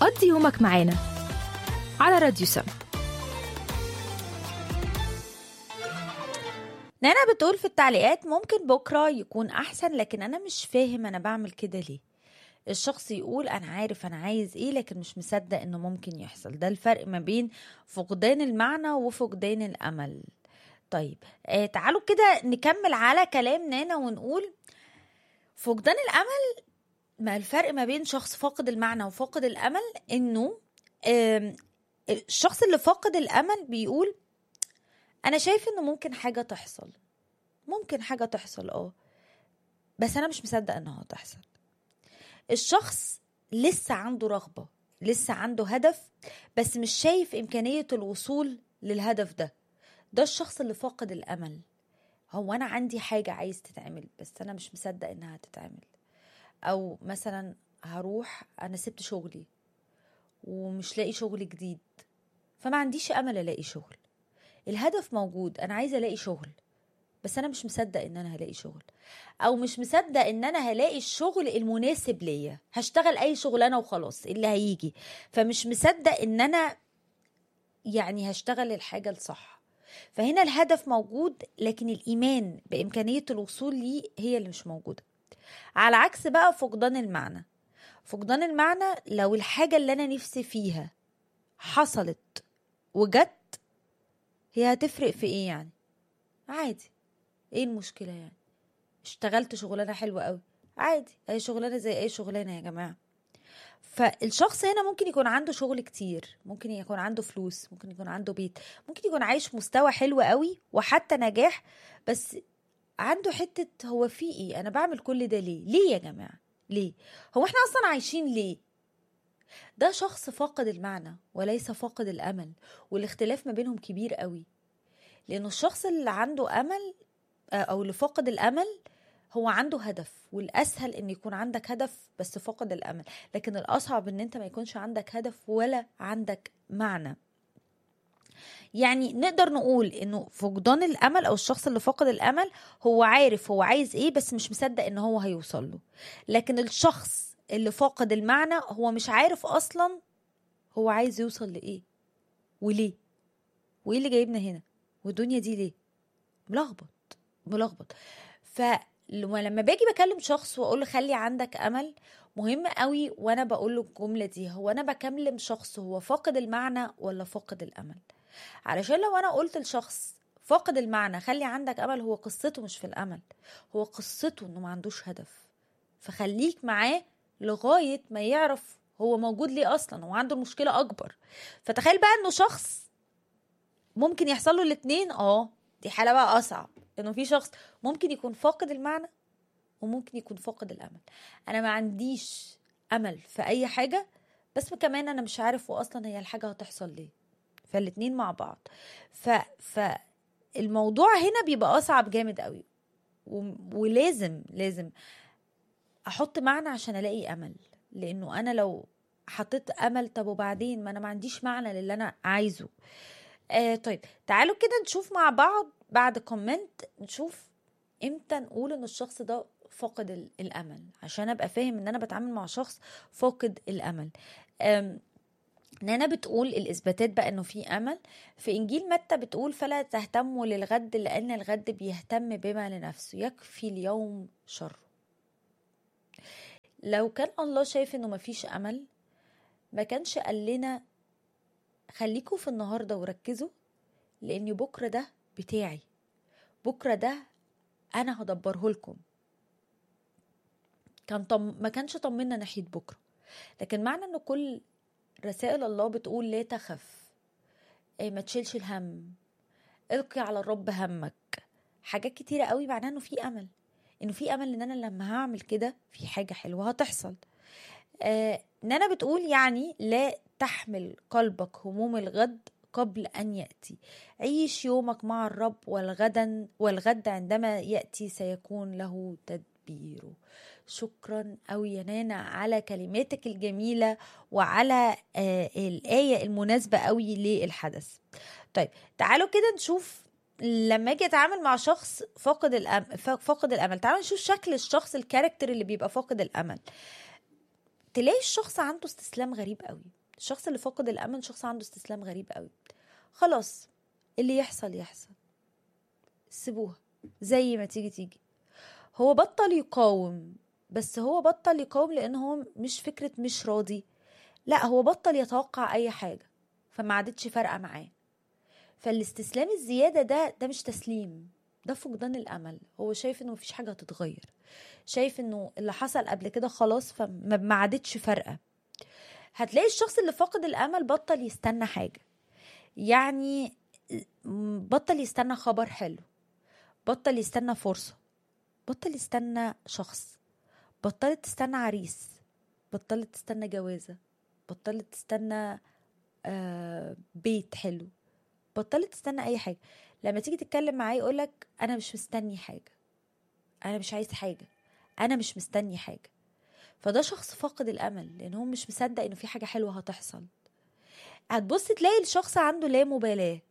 ودي يومك معانا على راديو سم نانا بتقول في التعليقات ممكن بكرة يكون أحسن لكن أنا مش فاهم أنا بعمل كده ليه الشخص يقول أنا عارف أنا عايز إيه لكن مش مصدق إنه ممكن يحصل ده الفرق ما بين فقدان المعنى وفقدان الأمل طيب آه تعالوا كده نكمل على كلام نانا ونقول فقدان الأمل ما الفرق ما بين شخص فاقد المعنى وفاقد الأمل إنه آم، الشخص اللي فاقد الأمل بيقول انا شايف انه ممكن حاجه تحصل ممكن حاجه تحصل اه بس انا مش مصدق انها تحصل الشخص لسه عنده رغبه لسه عنده هدف بس مش شايف امكانيه الوصول للهدف ده ده الشخص اللي فاقد الامل هو انا عندي حاجه عايز تتعمل بس انا مش مصدق انها تتعمل او مثلا هروح انا سبت شغلي ومش لاقي شغل جديد فما عنديش امل الاقي شغل الهدف موجود انا عايزه الاقي شغل بس انا مش مصدق ان انا هلاقي شغل او مش مصدق ان انا هلاقي الشغل المناسب ليا هشتغل اي شغلانه وخلاص اللي هيجي فمش مصدق ان انا يعني هشتغل الحاجه الصح فهنا الهدف موجود لكن الايمان بامكانيه الوصول ليه هي اللي مش موجوده على عكس بقى فقدان المعنى فقدان المعنى لو الحاجه اللي انا نفسي فيها حصلت وجت هي هتفرق في ايه يعني عادي ايه المشكله يعني اشتغلت شغلانه حلوه قوي عادي اي شغلانه زي اي شغلانه يا جماعه فالشخص هنا ممكن يكون عنده شغل كتير ممكن يكون عنده فلوس ممكن يكون عنده بيت ممكن يكون عايش مستوى حلو قوي وحتى نجاح بس عنده حته هو في ايه انا بعمل كل ده ليه ليه يا جماعه ليه هو احنا اصلا عايشين ليه ده شخص فاقد المعنى وليس فاقد الامل والاختلاف ما بينهم كبير قوي لانه الشخص اللي عنده امل آه، او اللي فاقد الامل هو عنده هدف والاسهل ان يكون عندك هدف بس فاقد الامل لكن الاصعب ان انت ما يكونش عندك هدف ولا عندك معنى يعني نقدر نقول انه فقدان الامل او الشخص اللي فاقد الامل هو عارف هو عايز ايه بس مش مصدق ان هو هيوصل له لكن الشخص اللي فاقد المعنى هو مش عارف اصلا هو عايز يوصل لايه وليه وايه اللي جايبنا هنا والدنيا دي ليه ملخبط ملخبط فلما باجي بكلم شخص واقول له خلي عندك امل مهم قوي وانا بقول له الجمله دي هو انا بكلم شخص هو فاقد المعنى ولا فاقد الامل علشان لو انا قلت لشخص فاقد المعنى خلي عندك امل هو قصته مش في الامل هو قصته انه ما عندوش هدف فخليك معاه لغايه ما يعرف هو موجود ليه اصلا هو عنده المشكله اكبر فتخيل بقى انه شخص ممكن يحصل له الاثنين اه دي حاله بقى اصعب انه في شخص ممكن يكون فاقد المعنى وممكن يكون فاقد الامل انا ما عنديش امل في اي حاجه بس كمان انا مش عارف واصلا هي الحاجه هتحصل ليه فالاتنين مع بعض ف فالموضوع هنا بيبقى اصعب جامد قوي و... ولازم لازم احط معنى عشان الاقي امل لانه انا لو حطيت امل طب وبعدين ما انا ما عنديش معنى للي انا عايزه آه طيب تعالوا كده نشوف مع بعض بعد كومنت نشوف امتى نقول ان الشخص ده فاقد ال- الامل عشان ابقى فاهم ان انا بتعامل مع شخص فاقد الامل أم نانا بتقول الاثباتات بقى انه في امل في انجيل متى بتقول فلا تهتموا للغد لان الغد بيهتم بما لنفسه يكفي اليوم شره لو كان الله شايف انه مفيش امل ما كانش قال لنا خليكوا في النهارده وركزوا لان بكره ده بتاعي بكره ده انا هدبره لكم كان طم... ما كانش طمنا ناحيه بكره لكن معنى ان كل رسائل الله بتقول لا تخف إيه ما تشيلش الهم القي على الرب همك حاجات كتيره قوي معناها انه في امل انه في امل ان انا لما هعمل كده في حاجه حلوه هتحصل آه نانا بتقول يعني لا تحمل قلبك هموم الغد قبل أن يأتي عيش يومك مع الرب والغدا والغد عندما يأتي سيكون له تدبيره شكرا أوي يا نانا على كلماتك الجميلة وعلى آه الآية المناسبة أوي للحدث طيب تعالوا كده نشوف لما اجي اتعامل مع شخص فاقد الأمل فاقد الامل تعالوا نشوف شكل الشخص الكاركتر اللي بيبقى فاقد الامل تلاقي الشخص عنده استسلام غريب قوي الشخص اللي فاقد الامل شخص عنده استسلام غريب قوي خلاص اللي يحصل يحصل سيبوها زي ما تيجي تيجي هو بطل يقاوم بس هو بطل يقاوم لان هو مش فكره مش راضي لا هو بطل يتوقع اي حاجه فما عادتش فارقه معاه فالاستسلام الزياده ده ده مش تسليم ده فقدان الامل هو شايف انه مفيش حاجه هتتغير شايف انه اللي حصل قبل كده خلاص فما ما عادتش فارقه هتلاقي الشخص اللي فاقد الامل بطل يستنى حاجه يعني بطل يستنى خبر حلو بطل يستنى فرصه بطل يستنى شخص بطلت تستنى عريس بطلت تستنى جوازه بطلت تستنى آه بيت حلو بطلت تستنى اي حاجه لما تيجي تتكلم معاه يقولك انا مش مستني حاجه انا مش عايز حاجه انا مش مستني حاجه فده شخص فاقد الامل لان هو مش مصدق انه في حاجه حلوه هتحصل هتبص تلاقي الشخص عنده لا مبالاه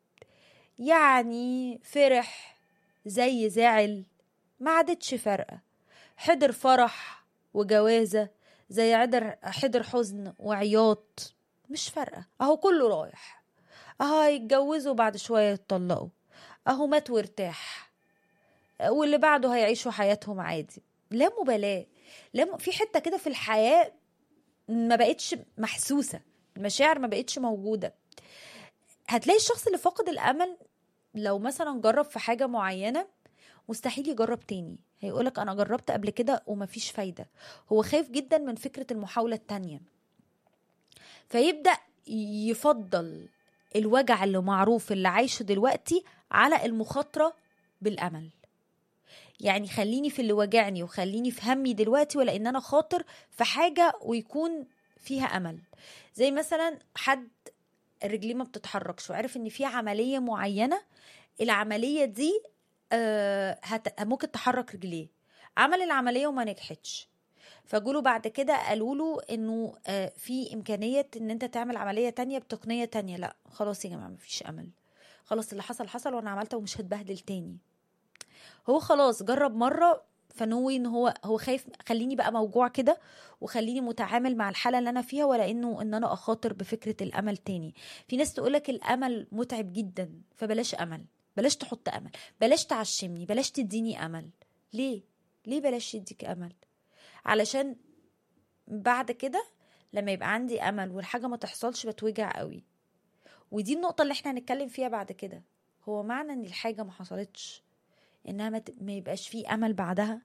يعني فرح زي زعل ما عادتش فارقه حضر فرح وجوازه زي عدر حضر حزن وعياط مش فارقه اهو كله رايح اهو هيتجوزوا بعد شويه يتطلقوا اهو مات وارتاح واللي بعده هيعيشوا حياتهم عادي لا مبالاه لا م... في حته كده في الحياه ما بقتش محسوسه المشاعر ما بقتش موجوده هتلاقي الشخص اللي فاقد الامل لو مثلا جرب في حاجه معينه مستحيل يجرب تاني هيقولك انا جربت قبل كده ومفيش فايده هو خايف جدا من فكره المحاوله التانيه فيبدا يفضل الوجع اللي معروف اللي عايشه دلوقتي على المخاطره بالامل يعني خليني في اللي وجعني وخليني في همي دلوقتي ولا ان انا خاطر في حاجه ويكون فيها امل زي مثلا حد رجليه ما بتتحركش وعرف ان في عمليه معينه العمليه دي آه هت... ممكن تحرك رجليه عمل العمليه وما نجحتش فجوله بعد كده قالوا له انه آه في امكانيه ان انت تعمل عمليه تانية بتقنيه تانية لا خلاص يا جماعه مفيش امل خلاص اللي حصل حصل وانا عملته ومش هتبهدل تاني هو خلاص جرب مره فنوي ان هو هو خايف خليني بقى موجوع كده وخليني متعامل مع الحاله اللي انا فيها ولا انه ان انا اخاطر بفكره الامل تاني في ناس تقولك الامل متعب جدا فبلاش امل بلاش تحط امل بلاش تعشمني بلاش تديني امل ليه ليه بلاش يديك امل علشان بعد كده لما يبقى عندي امل والحاجه ما تحصلش بتوجع قوي ودي النقطه اللي احنا هنتكلم فيها بعد كده هو معنى ان الحاجه ما حصلتش انها ما يبقاش فيه امل بعدها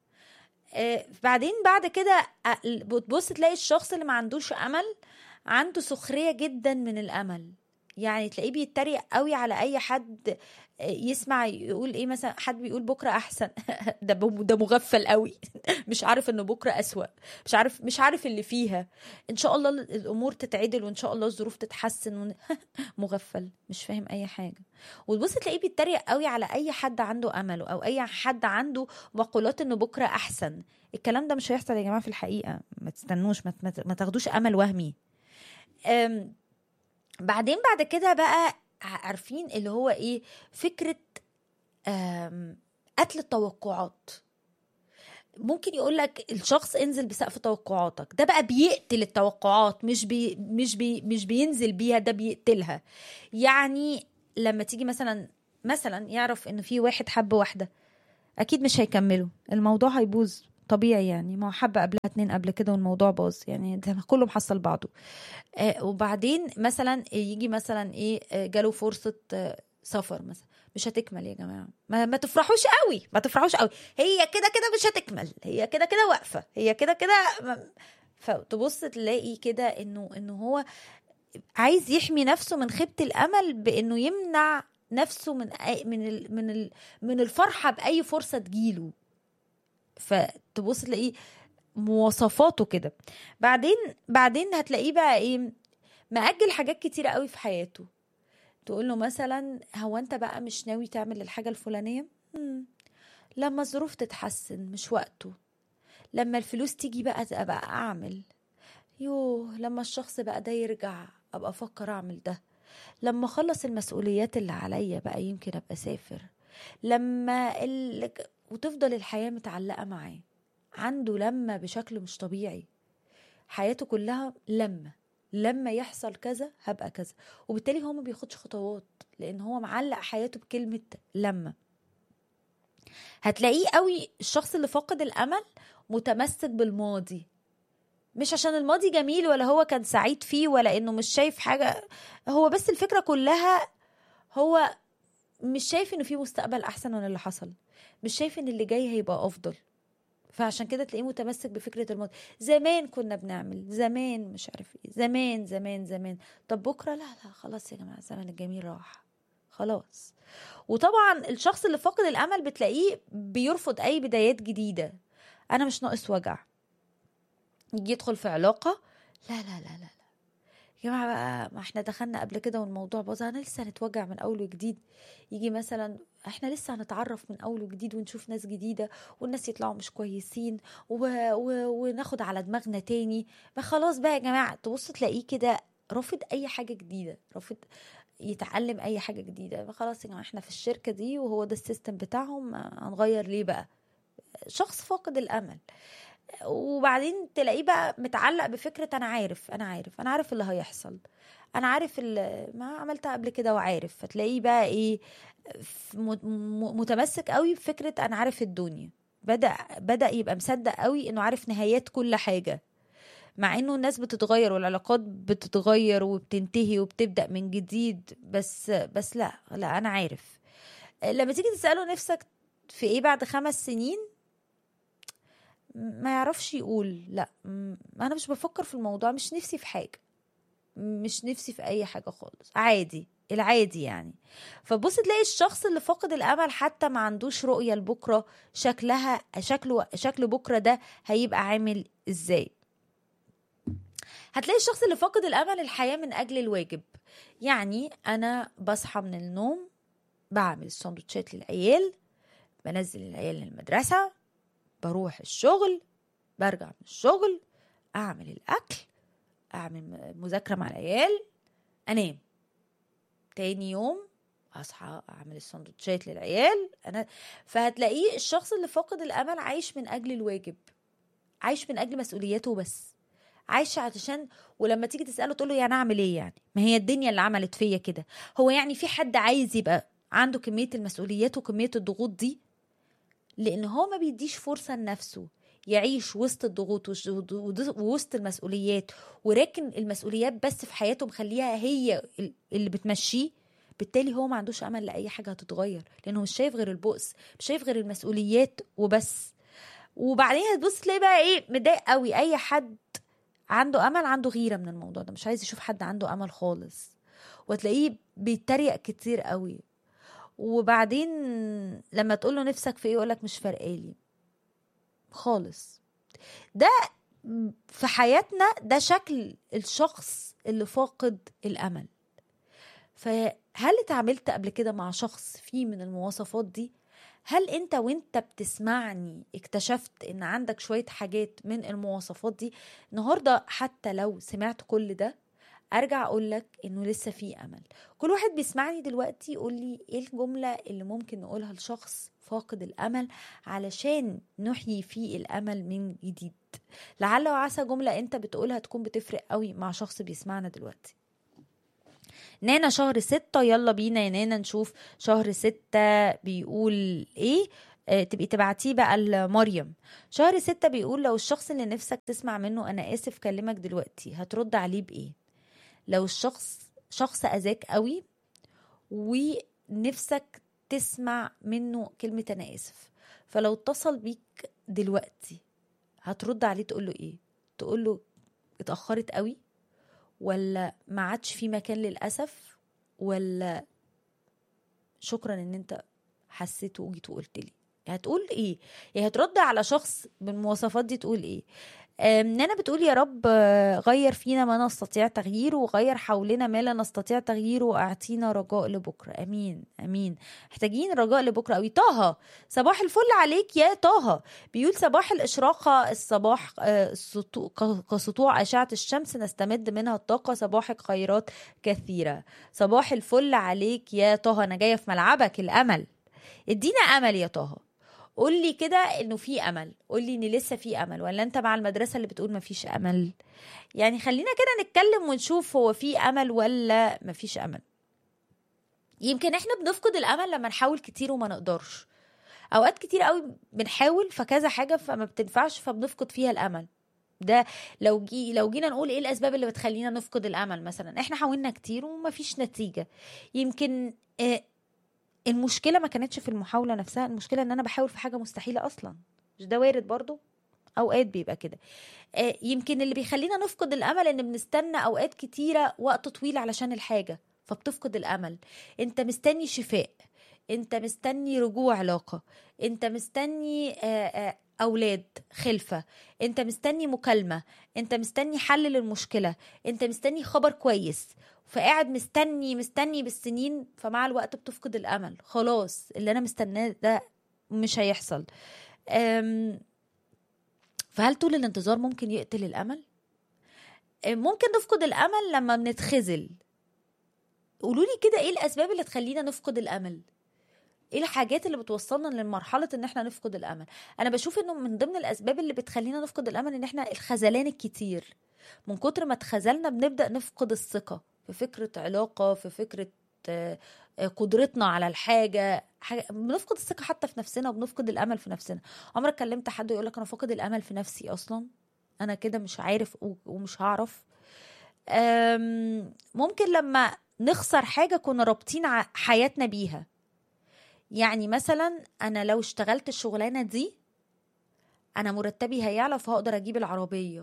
آه بعدين بعد كده بتبص تلاقي الشخص اللي ما عندوش امل عنده سخريه جدا من الامل يعني تلاقيه بيتريق قوي على اي حد يسمع يقول ايه مثلا حد بيقول بكره احسن ده ده مغفل قوي مش عارف انه بكره اسوا مش عارف مش عارف اللي فيها ان شاء الله الامور تتعدل وان شاء الله الظروف تتحسن مغفل مش فاهم اي حاجه وتبص تلاقيه بيتريق قوي على اي حد عنده امل او اي حد عنده مقولات انه بكره احسن الكلام ده مش هيحصل يا جماعه في الحقيقه ما تستنوش ما, ما تاخدوش امل وهمي بعدين بعد كده بقى عارفين اللي هو ايه فكره قتل التوقعات ممكن يقول لك الشخص انزل بسقف توقعاتك ده بقى بيقتل التوقعات مش بي مش بي مش بينزل بيها ده بيقتلها يعني لما تيجي مثلا مثلا يعرف ان في واحد حب واحده اكيد مش هيكملوا الموضوع هيبوظ طبيعي يعني ما حب قبلها اتنين قبل كده والموضوع باظ يعني ده كله محصل بعضه آه وبعدين مثلا يجي مثلا ايه آه جاله فرصه آه سفر مثلا مش هتكمل يا جماعه ما, ما تفرحوش قوي ما تفرحوش قوي هي كده كده مش هتكمل هي كده كده واقفه هي كده كده فتبص تلاقي كده انه انه هو عايز يحمي نفسه من خيبه الامل بانه يمنع نفسه من من ال من ال من الفرحه باي فرصه تجيله فتبص تلاقيه مواصفاته كده بعدين بعدين هتلاقيه بقى ايه مأجل حاجات كتيرة قوي في حياته تقول له مثلا هو انت بقى مش ناوي تعمل الحاجة الفلانية مم. لما الظروف تتحسن مش وقته لما الفلوس تيجي بقى ابقى اعمل يوه لما الشخص بقى ده يرجع ابقى افكر اعمل ده لما اخلص المسؤوليات اللي عليا بقى يمكن ابقى اسافر لما ال... وتفضل الحياة متعلقة معاه عنده لمة بشكل مش طبيعي حياته كلها لمة لما يحصل كذا هبقى كذا وبالتالي هو ما بياخدش خطوات لان هو معلق حياته بكلمه لما هتلاقيه قوي الشخص اللي فاقد الامل متمسك بالماضي مش عشان الماضي جميل ولا هو كان سعيد فيه ولا انه مش شايف حاجه هو بس الفكره كلها هو مش شايف انه في مستقبل احسن من اللي حصل مش شايف ان اللي جاي هيبقى افضل فعشان كده تلاقيه متمسك بفكره الماضي زمان كنا بنعمل زمان مش عارف ايه زمان زمان زمان طب بكره لا لا خلاص يا جماعه الزمن الجميل راح خلاص وطبعا الشخص اللي فاقد الامل بتلاقيه بيرفض اي بدايات جديده انا مش ناقص وجع يجي يدخل في علاقه لا لا لا لا لا يا جماعه بقى ما احنا دخلنا قبل كده والموضوع باظ انا لسه هنتوجع من اول وجديد يجي مثلا احنا لسه هنتعرف من اول وجديد ونشوف ناس جديده والناس يطلعوا مش كويسين و... و... وناخد على دماغنا تاني ما خلاص بقى يا جماعه تبص تلاقيه كده رافض اي حاجه جديده رافض يتعلم اي حاجه جديده خلاص يا جماعه احنا في الشركه دي وهو ده السيستم بتاعهم هنغير ليه بقى شخص فاقد الامل وبعدين تلاقيه بقى متعلق بفكره انا عارف انا عارف انا عارف اللي هيحصل انا عارف اللي ما عملتها قبل كده وعارف فتلاقيه بقى ايه متمسك قوي بفكره انا عارف الدنيا بدا بدا يبقى مصدق قوي انه عارف نهايات كل حاجه مع انه الناس بتتغير والعلاقات بتتغير وبتنتهي وبتبدا من جديد بس بس لا لا انا عارف لما تيجي تساله نفسك في ايه بعد خمس سنين ما يعرفش يقول لا انا مش بفكر في الموضوع مش نفسي في حاجه مش نفسي في اي حاجه خالص عادي العادي يعني فبص تلاقي الشخص اللي فاقد الامل حتى ما عندوش رؤيه لبكره شكلها شكله شكل بكره ده هيبقى عامل ازاي هتلاقي الشخص اللي فاقد الامل الحياه من اجل الواجب يعني انا بصحى من النوم بعمل السندوتشات للعيال بنزل العيال للمدرسه بروح الشغل برجع من الشغل اعمل الاكل اعمل مذاكره مع العيال انام تاني يوم اصحى اعمل السندوتشات للعيال انا فهتلاقيه الشخص اللي فاقد الامل عايش من اجل الواجب عايش من اجل مسؤولياته بس عايش علشان ولما تيجي تساله تقول له يعني اعمل ايه يعني ما هي الدنيا اللي عملت فيا كده هو يعني في حد عايز يبقى عنده كميه المسؤوليات وكميه الضغوط دي لان هو ما بيديش فرصه لنفسه يعيش وسط الضغوط ووسط المسؤوليات وراكن المسؤوليات بس في حياته مخليها هي اللي بتمشيه بالتالي هو ما عندوش امل لاي حاجه هتتغير لانه مش شايف غير البؤس مش شايف غير المسؤوليات وبس وبعدين هتبص تلاقي بقى ايه متضايق قوي اي حد عنده امل عنده غيره من الموضوع ده مش عايز يشوف حد عنده امل خالص وتلاقيه بيتريق كتير قوي وبعدين لما تقول له نفسك في ايه يقولك مش فارقالي خالص ده في حياتنا ده شكل الشخص اللي فاقد الامل فهل اتعاملت قبل كده مع شخص فيه من المواصفات دي هل انت وانت بتسمعني اكتشفت ان عندك شوية حاجات من المواصفات دي النهاردة حتى لو سمعت كل ده ارجع اقول لك انه لسه في امل كل واحد بيسمعني دلوقتي يقول لي ايه الجمله اللي ممكن نقولها لشخص فاقد الامل علشان نحيي فيه الامل من جديد لعل وعسى جمله انت بتقولها تكون بتفرق قوي مع شخص بيسمعنا دلوقتي نانا شهر ستة يلا بينا يا نانا نشوف شهر ستة بيقول ايه آه تبقي تبعتيه بقى لمريم شهر ستة بيقول لو الشخص اللي نفسك تسمع منه انا اسف كلمك دلوقتي هترد عليه بايه لو الشخص شخص اذاك قوي ونفسك تسمع منه كلمة أنا آسف فلو اتصل بيك دلوقتي هترد عليه تقول له إيه تقول له اتأخرت قوي ولا ما عادش في مكان للأسف ولا شكرا ان انت حسيت وجيت وقلت لي هتقول ايه يعني هترد على شخص بالمواصفات دي تقول ايه نانا بتقول يا رب غير فينا ما نستطيع تغييره وغير حولنا ما لا نستطيع تغييره واعطينا رجاء لبكره امين امين محتاجين رجاء لبكره قوي طه صباح الفل عليك يا طه بيقول صباح الاشراقه الصباح كسطوع اشعه الشمس نستمد منها الطاقه صباحك خيرات كثيره صباح الفل عليك يا طه انا جايه في ملعبك الامل ادينا امل يا طه قول لي كده انه في امل قول لي ان لسه في امل ولا انت مع المدرسه اللي بتقول ما فيش امل يعني خلينا كده نتكلم ونشوف هو في امل ولا ما فيش امل يمكن احنا بنفقد الامل لما نحاول كتير وما نقدرش اوقات كتير قوي بنحاول فكذا حاجه فما بتنفعش فبنفقد فيها الامل ده لو جي لو جينا نقول ايه الاسباب اللي بتخلينا نفقد الامل مثلا احنا حاولنا كتير ومفيش نتيجه يمكن آه، المشكله ما كانتش في المحاوله نفسها المشكله ان انا بحاول في حاجه مستحيله اصلا مش ده وارد برضو اوقات بيبقى كده آه، يمكن اللي بيخلينا نفقد الامل ان بنستنى اوقات كتيره وقت طويل علشان الحاجه فبتفقد الامل انت مستني شفاء انت مستني رجوع علاقه انت مستني آه، آه، اولاد خلفه انت مستني مكالمه انت مستني حل للمشكله انت مستني خبر كويس فقاعد مستني مستني بالسنين فمع الوقت بتفقد الامل خلاص اللي انا مستناه ده مش هيحصل أم، فهل طول الانتظار ممكن يقتل الامل أم، ممكن نفقد الامل لما بنتخذل قولوا لي كده ايه الاسباب اللي تخلينا نفقد الامل ايه الحاجات اللي بتوصلنا لمرحله ان احنا نفقد الامل انا بشوف انه من ضمن الاسباب اللي بتخلينا نفقد الامل ان احنا الخذلان الكتير من كتر ما اتخذلنا بنبدا نفقد الثقه في فكره علاقه في فكره آه، آه، قدرتنا على الحاجه حاجة بنفقد الثقه حتى في نفسنا وبنفقد الامل في نفسنا عمرك كلمت حد يقول لك انا فاقد الامل في نفسي اصلا انا كده مش عارف و- ومش هعرف أم، ممكن لما نخسر حاجه كنا رابطين ع- حياتنا بيها يعني مثلا انا لو اشتغلت الشغلانه دي انا مرتبي هيعلى فهقدر اجيب العربيه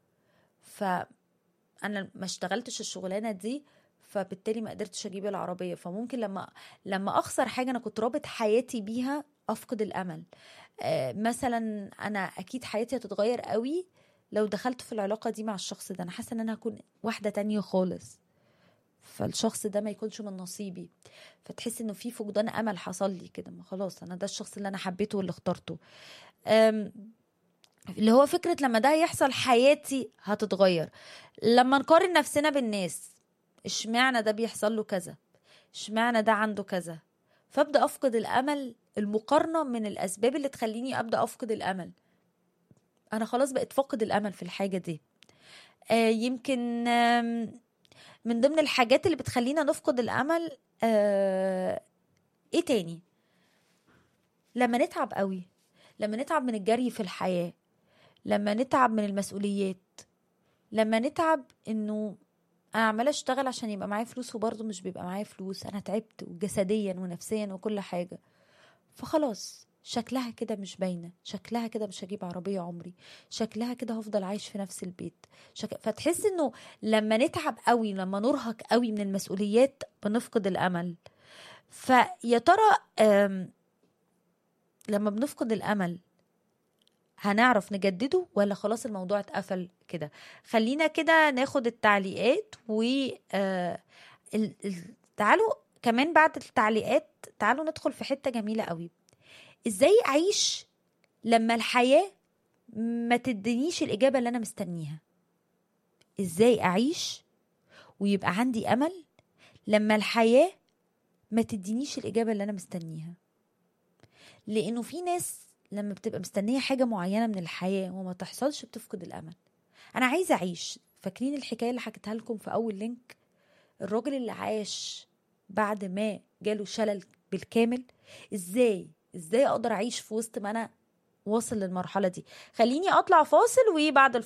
فانا ما اشتغلتش الشغلانه دي فبالتالي ما قدرتش اجيب العربيه فممكن لما لما اخسر حاجه انا كنت رابط حياتي بيها افقد الامل آه، مثلا انا اكيد حياتي هتتغير قوي لو دخلت في العلاقه دي مع الشخص ده انا حاسه ان انا هكون واحده تانية خالص فالشخص ده ما يكونش من نصيبي فتحس انه في فقدان امل حصل لي كده ما خلاص انا ده الشخص اللي انا حبيته واللي اخترته أم، اللي هو فكرة لما ده يحصل حياتي هتتغير لما نقارن نفسنا بالناس اشمعنى ده بيحصل له كذا اشمعنى ده عنده كذا فابدا افقد الامل المقارنه من الاسباب اللي تخليني ابدا افقد الامل انا خلاص بقيت فاقد الامل في الحاجه دي آه يمكن آم، من ضمن الحاجات اللي بتخلينا نفقد الامل آه ايه تاني لما نتعب قوي لما نتعب من الجري في الحياه لما نتعب من المسؤوليات لما نتعب انه انا عماله اشتغل عشان يبقى معايا فلوس وبرضه مش بيبقى معايا فلوس انا تعبت جسديا ونفسيا وكل حاجه فخلاص شكلها كده مش باينه شكلها كده مش هجيب عربيه عمري شكلها كده هفضل عايش في نفس البيت شك... فتحس انه لما نتعب قوي لما نرهق قوي من المسؤوليات بنفقد الامل فيا ترى أم... لما بنفقد الامل هنعرف نجدده ولا خلاص الموضوع اتقفل كده خلينا كده ناخد التعليقات و آه، ال- ال- تعالوا كمان بعد التعليقات تعالوا ندخل في حتة جميلة قوي ازاي اعيش لما الحياة ما تدينيش الإجابة اللي أنا مستنيها ازاي اعيش ويبقى عندي أمل لما الحياة ما تدينيش الإجابة اللي أنا مستنيها لأنه في ناس لما بتبقى مستنية حاجة معينة من الحياة وما تحصلش بتفقد الأمل أنا عايزة أعيش فاكرين الحكاية اللي حكيتها لكم في أول لينك الراجل اللي عاش بعد ما جاله شلل بالكامل ازاي ازاي اقدر اعيش في وسط ما انا واصل للمرحلة دي خليني اطلع فاصل وبعد الفاصل